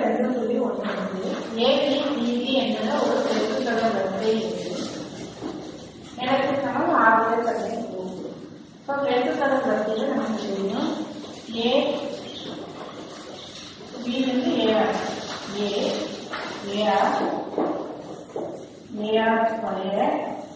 ரெண்டு புள்ளி ஒன்று அஞ்சு ஏபி பிபி என்பது ஒரு பெருக்குத்தொடர் வரிசை இருக்கு எனக்கு சமம் ஆறு பேர் தன்னை போகுது இப்போ பெருக்குத்தொடர் வரிசையில் நமக்கு தெரியும் ஏ பி வந்து A R A A R A R square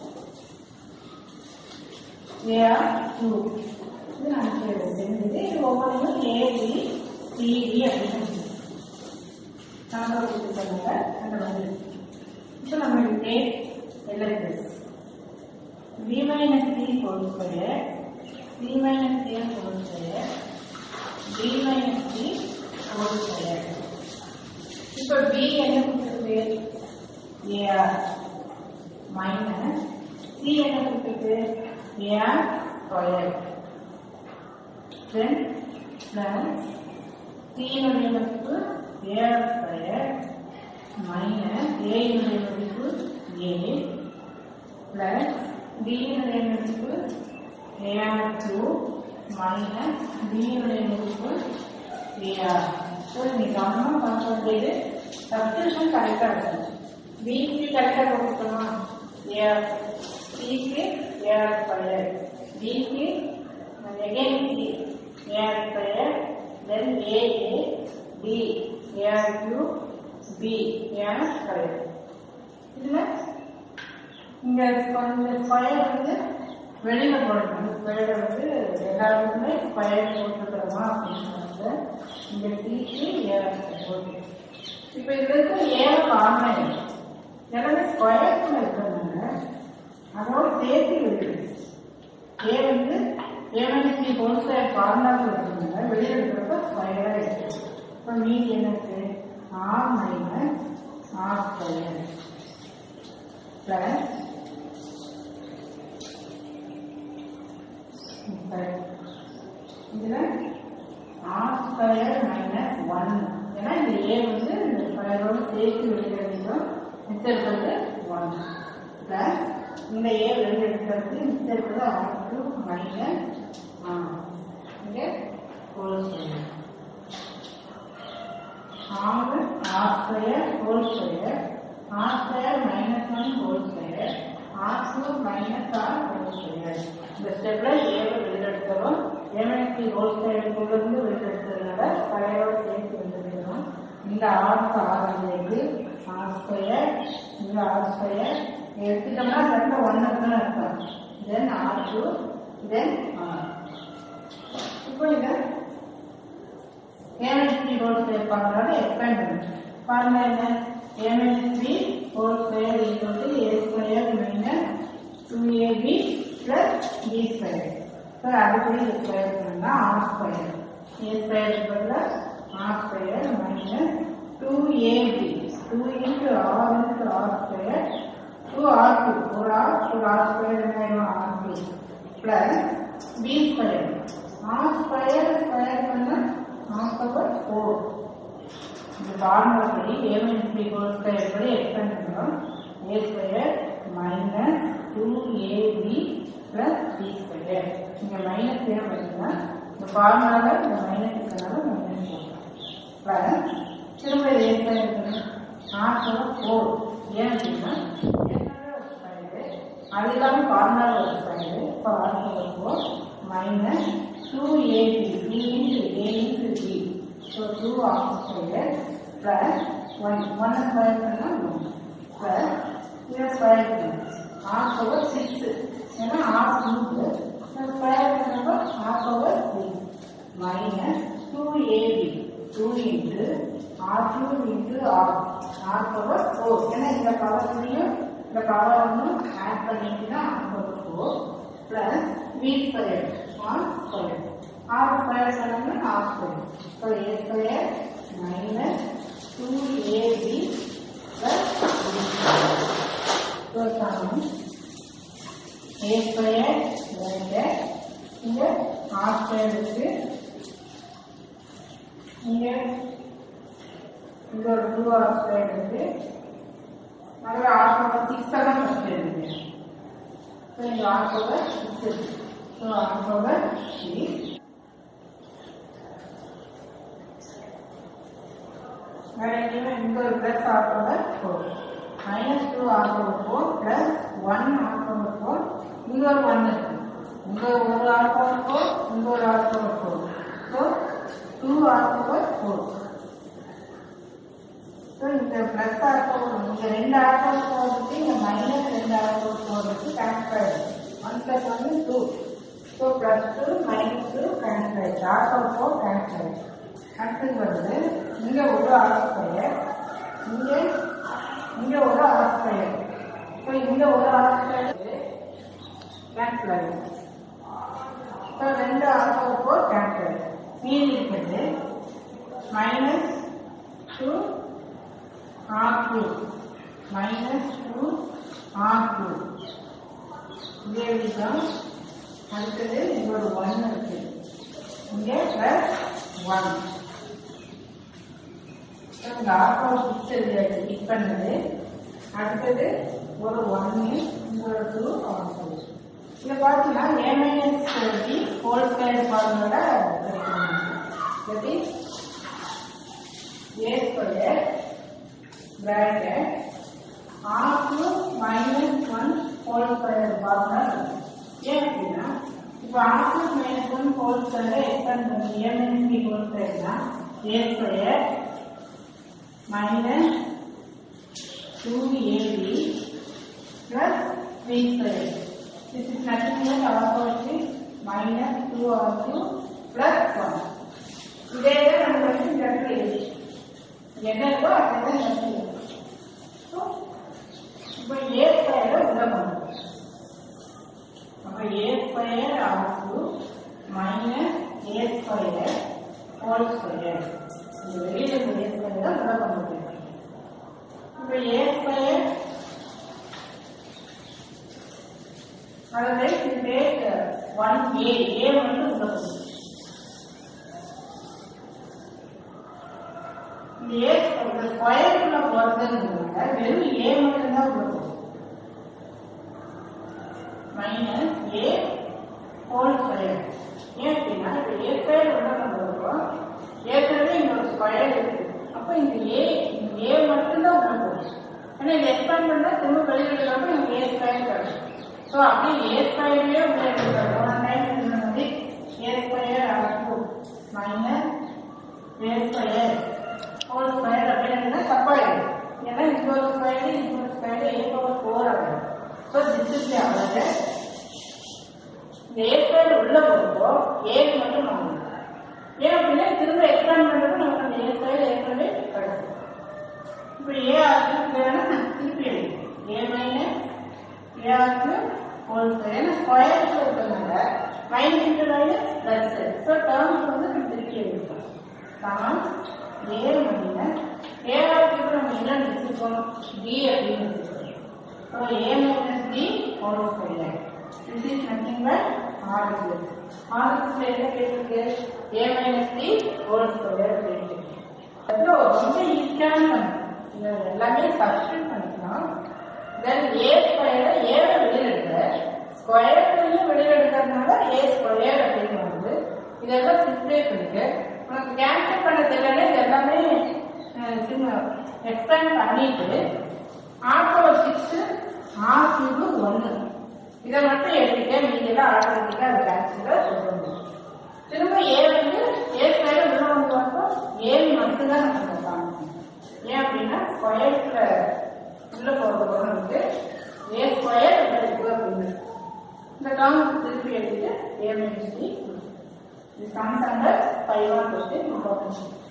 A R two இது நமக்கு தெரிஞ்சது இது ஒவ்வொன்றும் ஏபி சிபி அப்படின்னு நாங்கள் கொடுத்துருக்காங்க அந்த மாதிரி இப்போ நம்ம டேக் எலக்ட்ரிஸ் v minus c whole square c minus a whole square b minus c whole square இப்போ b என்ன கொடுத்துருக்கு ar minus c என்ன கொடுத்துருக்கு ar square then plus c னுடைய மதிப்பு ar square minus a னுடைய மதிப்பு a plus b னுடைய மதிப்பு ar2 minus b னுடைய மதிப்பு ar so நீ கவனமாக பார்க்க வேண்டியது சப்ஸ்டியூஷன் கரெக்டாக இருக்கும் பிக்கு கரெக்டாக கொடுக்கணுமா ஏஆர் சிக்கு ஏஆர் ஸ்கொயர் பிக்கு again C A R square then A A T A R Q P A R square இதில் இங்க கொஞ்சம் ஸ்கொயர் வந்து வெளியில போடணும் ஸ்கொயர் வந்து எல்லாருக்குமே ஸ்கொயர் போட்டுக்கிறோமா அப்படின்னு சொல்லிட்டு இங்க சிக்கு ஏஆர் ஓகே இப்போ இதுல இருக்க ஏழு காரணம் எல்லாமே ஸ்கொயர்க்குள்ள இருக்கிறதுனால அதோட சேர்த்து இருக்குது ஏ வந்து A minus B whole square ஃபார்முலாவில் இருக்கிறதுனால வெளியில் இருக்கிறப்ப ஸ்கொயராக இருக்கு இப்போ மீதி எனக்கு R minus R square plus இதுல ஆர் ஸ்கொயர் மைனஸ் ஒன் ஏன்னா இந்த ஏ வந்து இந்த ஸ்கொயரோட சேர்த்து வெளியிடுறதும் மிச்சம் இருக்கிறது ஒன் பிளஸ் இந்த ஏ வெளியில் எடுக்கிறது மிச்சம் இருக்கிறது ஆர் டூ மைனஸ் இங்கே ஹோல் ஸ்கொயர் ஆறு R square whole square R square minus one whole square R two minus R whole square இந்த ஸ்டெப்ல ஏவை வெளியெடுக்கிறோம் ஏமனத்தி ஹோல் ஸ்கொயருக்குள்ளேருந்து வெளியெடுத்ததுனால ஸ்கொயரோட சேர்த்து வெளியெடுக்கிறோம் இந்த ஆறுக்கு ஆறு இருக்கு ஆர் ஸ்கொயர் இந்த ஆர் ஸ்கொயர் எடுத்துட்டோம்னா ரெண்டு ஒன்று தான் இருக்கும் then R two then R இப்போ இதை ஏஎன்எஸ்பி ஹோல் ஸ்கொயர் பார்க்கறத எக்ஸ்பேண்ட் பண்ணும் பாருங்க என்ன A N S B whole square equal to A square minus two A B plus B square so அதுபடி இது ஸ்கொயர் பண்ணா ஆர் ஸ்கொயர் ஏ ஸ்கொயர் பதில் R square minus two A B two into R into R square two R two ஒரு R ஒரு R square என்ன ஆயிடும் R two plus B square R square square பண்ணா R power four இந்த formula படி A minus B whole square படி expand பண்ணுறோம் A square minus two A B plus B square இங்கே மைனஸ் ஏன் பார்த்தீங்கன்னா இந்த ஃபார்முலாவில் இந்த மைனஸ் இருக்கிறனால மைனஸ் போட்டோம் பிளஸ் திரும்ப ஏ ஸ்கொயர் இருக்கணும் ஆர் பவர் ஃபோர் ஏன் அப்படின்னா ஏற்கனவே ஒரு ஸ்கொயரு அது இல்லாமல் ஃபார்முலாவில் ஒரு ஸ்கொயரு இப்போ R power four minus two A B B into A into B so two R square plus one one square பண்ணால் ஒன் பிளஸ் இதை ஸ்கொயர் பண்ணணும் ஆர் பவர் சிக்ஸ் ஏன்னா ஆர் டூ ஸ்கொயர் பண்ணப்போ R power three minus two A B two into R two into R R power four ஏன்னா இந்த பவர்லையும் இந்த power ஒன்றும் ஆட் பண்ணிட்டுனா R power four plus B square R square R square பண்ணோம்னா R square so A square minus two A B plus B square so சமம் A square bracket இங்க R square இருக்கு இங்க இங்க ஒரு டூ ஆர் ஸ்கொயர் இருக்கு அதில் ஆர் பவர் சிக்ஸ் தான் ஃபஸ்ட் இருக்கு ஸோ இங்க ஆர் பவர் சிக்ஸ் இருக்கு ஸோ ஆர் பவர் சிக்ஸ் வேற எங்கேயுமே இங்க ஒரு plus R power four minus two R power four plus one R power four இங்க ஒரு ஒன் இருக்கு இங்க ஒரு ஆர் பவர் ஃபோர் இங்க ஒரு R power four so two R power four so இந்த பிளஸ் ஆர் பவர் இங்க ரெண்டு ஆர் பவர் ஃபோர் இருக்கு இங்க மைனஸ் ரெண்டு ஆர் பவர் ஃபோர் இருக்கு கேன்சல் ஆயிடும் one plus one two so plus two minus two cancel ஆயிடுச்சு ஆர் பவர் ஃபோர் கேன்சல் ஆயிடுச்சு அடுத்தது வருது இங்க ஒரு ஆர் ஸ்கொயர் இங்க இங்க ஒரு ஆர் ஸ்கொயர் ஸோ இங்க ஒரு ஆர் ஸ்கொயர் கேன்சல் ஆயிடுச்சு ஸோ ரெண்டு ஆர் பவர் ஃபோர் கேன்சல் ஆயிடுச்சு மீதி இருக்கிறது minus two R two minus two R two இதே விதம் அடுத்தது இங்க ஒரு ஒன் இருக்கு இங்க பிளஸ் ஒன் இந்த ஆட்டோ சிக்ஸ் கிளிக் பண்ணது அடுத்தது ஒரு ஒன்னு இங்க ஒரு டூ ஆட்டோ இதை பார்த்தீங்கன்னா A minus B whole square formula கிடைக்கும் A square bracket r2 minus 1 whole square பார்த்தா ஏன் அப்படின்னா இப்போ r2 minus 1 whole square expand பண்ணி a minus b whole square னா a square minus 2ab plus 3 square this is nothing but r4 minus 2r2 plus 1 இதே தான் நம்ம வந்து இந்த இடத்துல எழுதி என்ன இருக்கோ அதுதான் எழுதி இப்போ ஏ ஸ்கொயரை உள்ள பண்ணும் அப்போ A square of minus A square whole square இந்த வெளியில் இருக்க ஏ ஸ்கொயர் தான் உள்ள பண்ண முடியும் இப்போ ஏ ஸ்கொயர் அதாவது டேக் ஒன் ஏ ஏ மட்டும் உள்ள பண்ணும் இந்த ஏ இந்த ஸ்கொயருக்குள்ள போறதுங்கிறதுனால வெறும் ஏ மட்டும்தான் உள்ள போகும் மைனஸ் ஏ ஹோல் ஸ்கொயர் ஏன் அப்படின்னா இப்போ ஏ ஸ்கொயர் உள்ள கொண்டு வருவோம் ஏற்கனவே இங்க ஒரு ஸ்கொயர் இருக்கு அப்போ இந்த ஏ இந்த ஏ மட்டும்தான் உள்ள போகும் ஏன்னா இது எக்ஸ்பேண்ட் பண்ணா திரும்ப வெளியில் எடுக்காம இங்க ஏ ஸ்கொயர் கிடைக்கும் ஸோ அப்படியே ஏ ஸ்கொயர்லயே உள்ள எடுக்கிறோம் போன டைம் இருந்த மாதிரி ஏ ஸ்கொயர் ஆகும் minus A square whole square அப்படின்னா தப்பாயிடும் ஏன்னா இது ஒரு ஸ்கொயர் இது ஒரு ஸ்கொயர் ஏ பவர் ஃபோர் ஆகும் ஸோ திஸ் இஸ் அவ்வளவு இந்த ஏ ஸ்கொயர் உள்ள போகிறப்போ ஏக்கு மட்டும் வாங்கணும் ஏன் அப்படின்னா திரும்ப எக்ஸ்பேண்ட் பண்ணுறப்போ நமக்கு அந்த ஏ ஸ்கொயர் ஏற்கனவே கிடைக்கும் இப்போ ஏ ஆர்க்கு வேணா திருப்பி எழுதும் ஏ மைனஸ் ஏ ஆர்க்கு ஹோல் ஸ்கொயர் ஏன்னா ஸ்கொயருக்கு இருக்கிறதுனால minus into minus plus so terms வந்து நம்ம திருப்பி எழுதிக்கலாம் சமம் ஏ மைனஸ் ஏ ஆர்க்கு நம்ம என்ன வச்சுருக்கோம் பி அப்படின்னு வச்சுருக்கோம் so A minus B whole square this is nothing but ஆர்க்கு ஆர்க்கு என்ன கேட்டிருக்கு A minus B whole square கேட்டிருக்கு அதுல ரொம்ப ஈஸியான கணக்கு. இது எல்லாமே சப்ஸ்டியூட் பண்ணிக்கலாம் தென் ஏ ஸ்கொயர் ஏழ வெளியில் எடுக்க ஸ்கொயர்லையும் வெளியில் எடுக்கிறதுனால ஏ ஸ்கொயர் அப்படின்னு வருது இதெல்லாம் சிம்பிளே பண்ணிக்க உனக்கு கேன்சல் பண்ண தெரியல இது எல்லாமே எக்ஸ்பேண்ட் பண்ணிட்டு ஆட்டோ சிக்ஸ் ஆர் கியூபு ஒன்று இதை மட்டும் எடுத்துக்க நீங்க எல்லாம் ஆட்டோமேட்டிக்கா அது கேன்சல் சொல்லணும் திரும்ப ஏ வந்து ஏ ஸ்கொயர் உள்ள வந்து பார்த்தோம் ஏழு மட்டும்தான் நம்ம காணணும் ஏன் அப்படின்னா ஸ்கொயர்ல உள்ள போறது கூட வந்து ஏ ஸ்கொயர் இருக்கு அப்படின்னு இந்த டேர்ம் திருப்பி எடுத்துட்டு ஏ மைனஸ் டி இது sums under five one question important